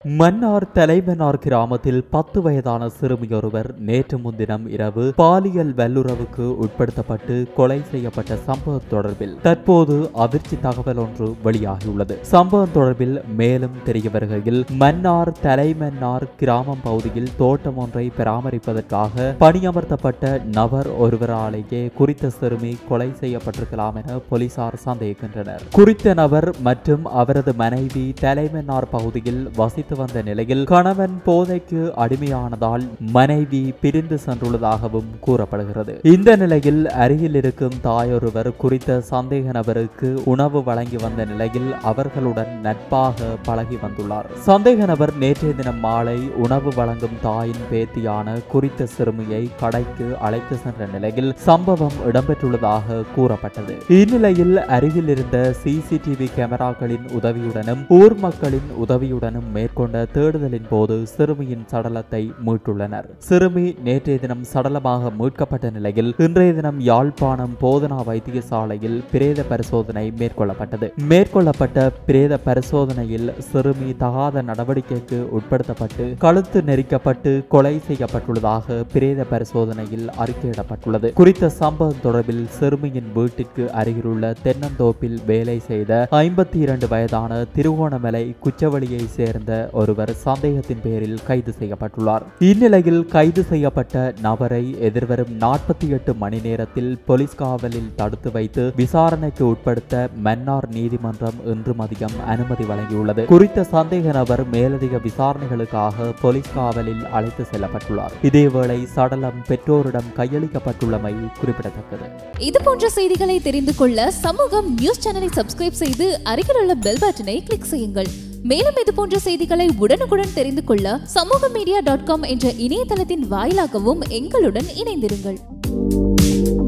மன்னார் தலைமன்னார் கிராமத்தில் பத்து வயதான சிறுமியொருவர் நேற்று முன்தினம் இரவு பாலியல் வல்லுறவுக்கு உட்படுத்தப்பட்டு கொலை செய்யப்பட்ட சம்பவம் தொடர்பில் தற்போது அதிர்ச்சி தகவல் ஒன்று வெளியாகியுள்ளது சம்பவம் தொடர்பில் மேலும் தெரிய வருகையில் மன்னார் தலைமன்னார் கிராமம் பகுதியில் தோட்டம் ஒன்றை பராமரிப்பதற்காக பணியமர்த்தப்பட்ட நபர் ஒருவராலேயே குறித்த சிறுமி கொலை செய்யப்பட்டிருக்கலாம் என போலீசார் சந்தேகிக்கின்றனர் குறித்த நபர் மற்றும் அவரது மனைவி தலைமன்னார் பகுதியில் வசித்து வந்த நிலையில் கணவன் போதைக்கு அடிமையானதால் மனைவி பிரிந்து சென்றுள்ளதாகவும் கூறப்படுகிறது இந்த நிலையில் அருகில் இருக்கும் தாயொருவர் குறித்த சந்தேக நபருக்கு உணவு வழங்கி வந்த நிலையில் அவர்களுடன் நட்பாக பழகி வந்துள்ளார் சந்தேக நபர் நேற்றைய தினம் மாலை உணவு வழங்கும் தாயின் பேத்தியான குறித்த சிறுமியை கடைக்கு அழைத்து சென்ற நிலையில் சம்பவம் இடம்பெற்றுள்ளதாக கூறப்பட்டது இந்நிலையில் அருகில் இருந்த சிசிடிவி கேமராக்களின் உதவியுடனும் ஊர் மக்களின் உதவியுடனும் மேற்கொண்ட தேடுதலின் போது சிறுமியின் சடலத்தை மீட்டுள்ளனர் சிறுமி நேற்றைய தினம் சடலமாக மீட்கப்பட்ட நிலையில் இன்றைய தினம் யாழ்ப்பாணம் போதனா வைத்தியசாலையில் பிரேத பரிசோதனை மேற்கொள்ளப்பட்டது மேற்கொள்ளப்பட்ட பிரேத பரிசோதனையில் சிறுமி தகாத நடவடிக்கைக்கு உட்படுத்தப்பட்டு கழுத்து நெரிக்கப்பட்டு கொலை செய்யப்பட்டுள்ளதாக பிரேத பரிசோதனையில் அறிக்கையிடப்பட்டுள்ளது குறித்த சம்பவம் தொடர்பில் சிறுமியின் வீட்டிற்கு அருகிலுள்ள தென்னந்தோப்பில் வேலை செய்த ஐம்பத்தி இரண்டு வயதான திருகோணமலை குச்சவெளியை சேர்ந்த ஒருவர் சந்தேகத்தின் பேரில் கைது செய்யப்பட்டுள்ளார் இந்நிலையில் கைது செய்யப்பட்ட நபரை எதிர்வரும் நாற்பத்தி எட்டு மணி நேரத்தில் போலீஸ் காவலில் தடுத்து வைத்து விசாரணைக்கு உட்படுத்த மன்னார் நீதிமன்றம் இன்று மதியம் அனுமதி வழங்கியுள்ளது குறித்த சந்தேக நபர் மேலதிக விசாரணைகளுக்காக போலீஸ் காவலில் அழைத்து செல்லப்பட்டுள்ளார் இதேவேளை சடலம் பெற்றோரிடம் கையளிக்கப்பட்டுள்ளமை குறிப்பிடத்தக்கது இது போன்ற செய்திகளை தெரிந்து கொள்ள சமூகம் நியூஸ் சேனலை சப்ஸ்கிரைப் செய்து அருகில் உள்ள பெல் பட்டனை கிளிக் செய்யுங்கள் மேலும் இது போன்ற செய்திகளை உடனுக்குடன் தெரிந்து கொள்ள சமூக மீடியா டாட் காம் என்ற இணையதளத்தின் வாயிலாகவும் எங்களுடன் இணைந்திருங்கள்